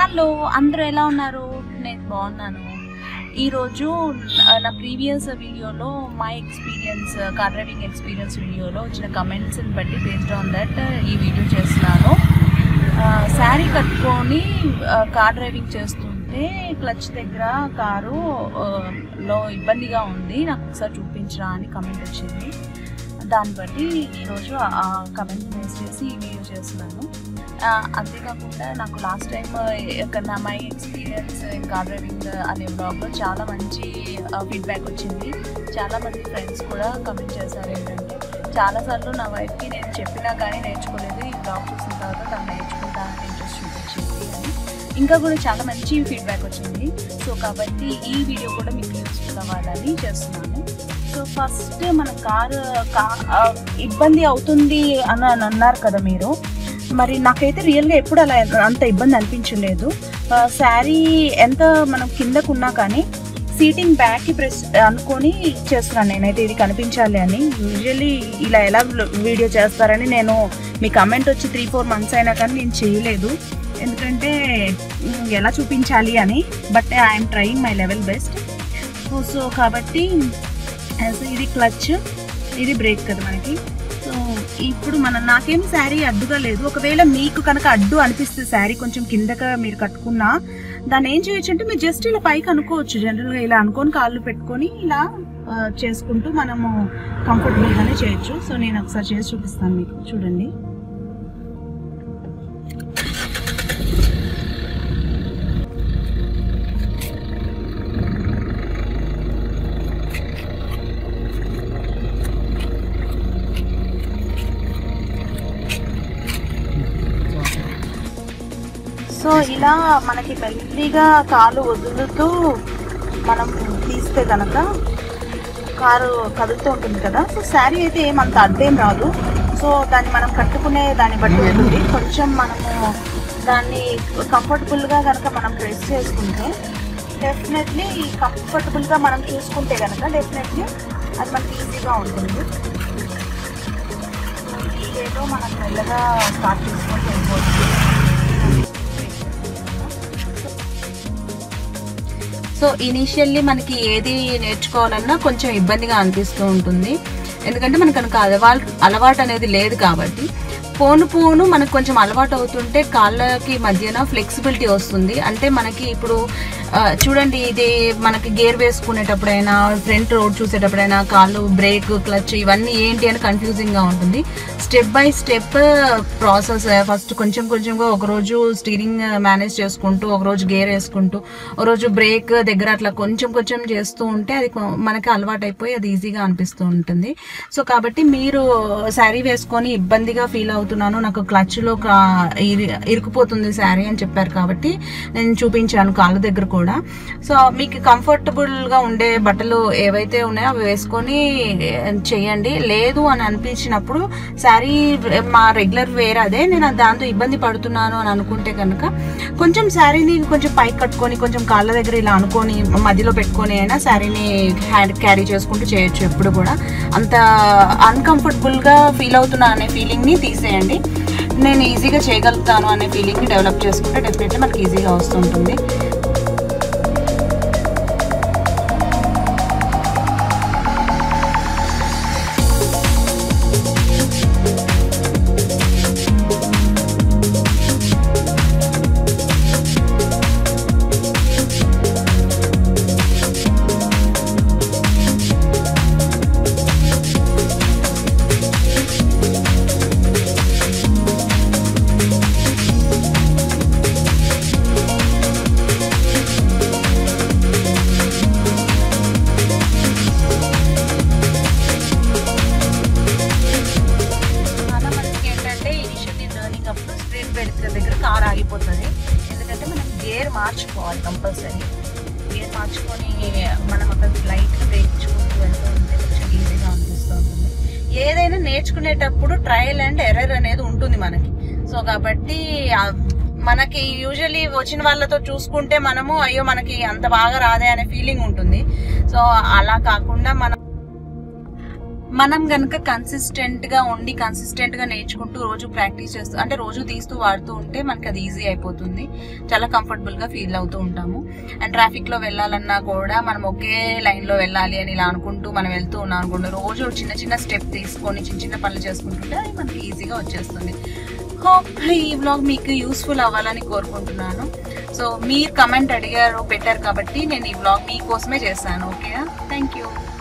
hello అందరూ ఎలా ఉన్నారు నేను బాగున్నాను ఈరోజు నా- నా ప్రీవియస్ వీడియోలో my experience car driving experience వీడియోలో వచ్చిన కమెంట్స్ని బట్టి బేస్డ్ ఆన్ దట్ ఈ వీడియో చేస్తున్నాను శారీ కట్టుకొని కార్ డ్రైవింగ్ చేస్తుంటే క్లచ్ దగ్గర కారు ఆ, లో ఇబ్బందిగా ఉంది నాకు ఒకసారి చూపించరా అని కమెంట్ వచ్చింది దాన్ని బట్టి ఈరోజు ఆ కమెంట్ బేస్ చేసి ఈ వీడియో చేస్తున్నాను ఆ, అంతేకాకుండా నాకు లాస్ట్ టైం నా my experience in car driving అనే బ్లాగ్లో చాలా మంచి ఫీడ్బ్యాక్ వచ్చింది చాలా మంది ఫ్రెండ్స్ కూడా కమెంట్ చేశారు ఏంటంటే చాలాసార్లు నా వైఫ్కి నేను చెప్పినా కానీ నేర్చుకోలేదు ఈ బ్లాగ్ చూసిన తర్వాత తను నేర్చుకుంటానని ఇంట్రెస్ట్ చూపించింది అని ఇంకా కూడా చాలా మంచి ఫీడ్బ్యాక్ వచ్చింది సో కాబట్టి ఈ వీడియో కూడా మీకు యూస్ఫుల్ అవ్వాలని చేస్తున్నాను సో ఫస్ట్ మన కారు కా ఆ, ఇబ్బంది అవుతుంది అని అని అన్నారు కదా మీరు మరి నాకైతే రియల్గా ఎప్పుడు అలా అంత ఇబ్బంది అనిపించలేదు శారీ ఎంత మనం కిందకున్నా కానీ సీటింగ్ బ్యాక్కి ప్రెస్ అనుకొని చేస్తున్నాను నేనైతే ఇది కనిపించాలి అని యూజువల్లీ ఇలా ఎలా వీడియో చేస్తారని నేను మీ కమెంట్ వచ్చి త్రీ ఫోర్ మంత్స్ అయినా కానీ నేను చేయలేదు ఎందుకంటే మ్, ఎలా చూపించాలి అని but I'm trying my level best so కాబట్టి సో ఇది క్లచ్ ఇది బ్రేక్ కదా మనకి సో ఇప్పుడు మన నాకేం శారీ అడ్డుగా లేదు ఒకవేళ మీకు కనుక అడ్డు అనిపిస్తే శారీ కొంచెం కిందగా మీరు కట్టుకున్నా దాన్ని ఏం చేయొచ్చు అంటే మీరు జస్ట్ ఇలా పైకి అనుకోవచ్చు జనరల్గా ఇలా అనుకొని కాళ్ళు పెట్టుకొని ఇలా ఆ, చేసుకుంటూ మనము కంఫర్టబుల్గానే చేయొచ్చు సో నేను ఒకసారి చేసి చూపిస్తాను మీకు చూడండి సో ఇలా మనకి మెల్లిగా కాలు వదులుతూ మనం తీస్తే కనుక కారు కదులుతూ ఉంటుంది కదా సో శారీ అయితే ఏమంత అడ్డేం రాదు సో దాన్ని మనం కట్టుకునే దాన్ని బట్టి ఉంటుంది కొంచెం మనము దాన్ని కంఫర్టబుల్గా కనుక మనం డ్రెస్ చేసుకుంటే డెఫినెట్లీ కంఫర్టబుల్గా మనం చూసుకుంటే కనుక డెఫినెట్లీ అది మనకి ఈజీగా ఉంటుంది ఇదేదో మనం మెల్లగా స్టార్ట్ చేసుకొని వెళ్ళిపోతుంది సో ఇనీషియల్లీ మనకి ఏది నేర్చుకోవాలన్నా కొంచెం ఇబ్బందిగా అనిపిస్తూ ఉంటుంది ఎందుకంటే మనకు కనుక అలవాటు అలవాటు అనేది లేదు కాబట్టి పోను పోను మనకు కొంచెం అలవాటు అవుతుంటే కాళ్ళకి మధ్యన ఫ్లెక్సిబిలిటీ వస్తుంది అంటే మనకి ఇప్పుడు ఆ, చూడండి ఇది మనకి గేర్ వేసుకునేటప్పుడైనా ఫ్రంట్ రోడ్ చూసేటప్పుడైనా కాళ్ళు బ్రేక్ క్లచ్ ఇవన్నీ ఏంటి అని కన్ఫ్యూజింగ్ గా ఉంటుంది step by step process first కొంచెం కొంచెంగా ఒక రోజు స్టీరింగ్ మేనేజ్ చేసుకుంటూ ఒక రోజు గేర్ వేసుకుంటూ ఒక రోజు బ్రేక్ దగ్గర అట్లా కొంచెం కొంచెం చేస్తూ ఉంటే అది కొ- మనకి అలవాటు అయిపోయి అది ఈజీగా అనిపిస్తూ ఉంటుంది సో కాబట్టి మీరు శారీ వేసుకొని ఇబ్బందిగా ఫీల్ అవుతున్నాను నాకు క్లచ్ లో కా- ఇరి- ఇరుకుపోతుంది శారీ అని చెప్పారు కాబట్టి నేను చూపించాను కాళ్ళ దగ్గర కూడా సో మీకు కంఫర్టబుల్ గా ఉండే బట్టలు ఏవైతే ఉన్నాయో అవి వేసుకొని చేయండి లేదు అని అనిపించినప్పుడు శారీ మా రెగ్యులర్ వేర్ అదే నేను దాంతో ఇబ్బంది పడుతున్నాను అని అనుకుంటే కనుక కొంచెం శారీని కొంచెం పైకి కట్టుకొని కొంచెం కాళ్ళ దగ్గర ఇలా అనుకొని మధ్యలో పెట్టుకొని అయినా శారీని హ్యాండ్ క్యారీ చేసుకుంటూ చేయొచ్చు ఎప్పుడు కూడా అంత అన్కంఫర్టబుల్ గా ఫీల్ అవుతున్నా అనే ఫీలింగ్ ని తీసేయండి నేను ఈజీగా చేయగలుగుతాను అనే ఫీలింగ్ ని డెవలప్ చేసుకుంటే డెఫినెట్లీ మనకి ఈజీగా వస్తుంటుంది చాలా మందికి ఏంటంటే ఇనిషియల్లీ లర్నింగ్ అప్పుడు స్ప్రింట్ బెల్ట్ దగ్గర కార్ ఆగిపోతుంది ఎందుకంటే మనం గేర్ మార్చుకోవాలి కంపల్సరీ గేర్ మార్చుకొని మనం అక్కడ లైట్ బ్రేక్ ఇచ్చుకుంటూ వెళ్తూ ఉంటే కొంచెం ఈజీగా అనిపిస్తూ ఉంటుంది ఏదైనా నేర్చుకునేటప్పుడు ట్రయల్ అండ్ ఎర్రర్ అనేది ఉంటుంది మనకి సో కాబట్టి ఆ మనకి యూజువలీ వచ్చిన వాళ్ళతో చూసుకుంటే మనము అయ్యో మనకి అంత బాగా రాదే అనే ఫీలింగ్ ఉంటుంది సో అలా కాకుండా మనం మనం గనక కన్సిస్టెంట్ గా ఉండి కన్సిస్టెంట్ గా నేర్చుకుంటూ రోజు ప్రాక్టీస్ చేస్తూ అంటే రోజు తీస్తూ వాడుతూ ఉంటే మనకి అది ఈజీ అయిపోతుంది చాలా కంఫర్టబుల్ గా ఫీల్ అవుతూ ఉంటాము అండ్ ట్రాఫిక్ లో వెళ్ళాలన్నా కూడా మనం ఒకే లైన్ లో వెళ్ళాలి అని ఇలా అనుకుంటూ మనం వెళ్తూ ఉన్నాం అనుకోండి రోజు చిన్న చిన్న స్టెప్ తీసుకొని చిన్న చిన్న పనులు చేసుకుంటుంటే అది మనకి ఈజీగా వచ్చేస్తుంది హోప్ ఈ వ్లాగ్ మీకు యూస్ఫుల్ అవ్వాలని కోరుకుంటున్నాను సో మీరు కమెంట్ అడిగారు పెట్టారు కాబట్టి నేను ఈ వ్లాగ్ మీకోసమే చేశాను ఓకేనా థ్యాంక్ యూ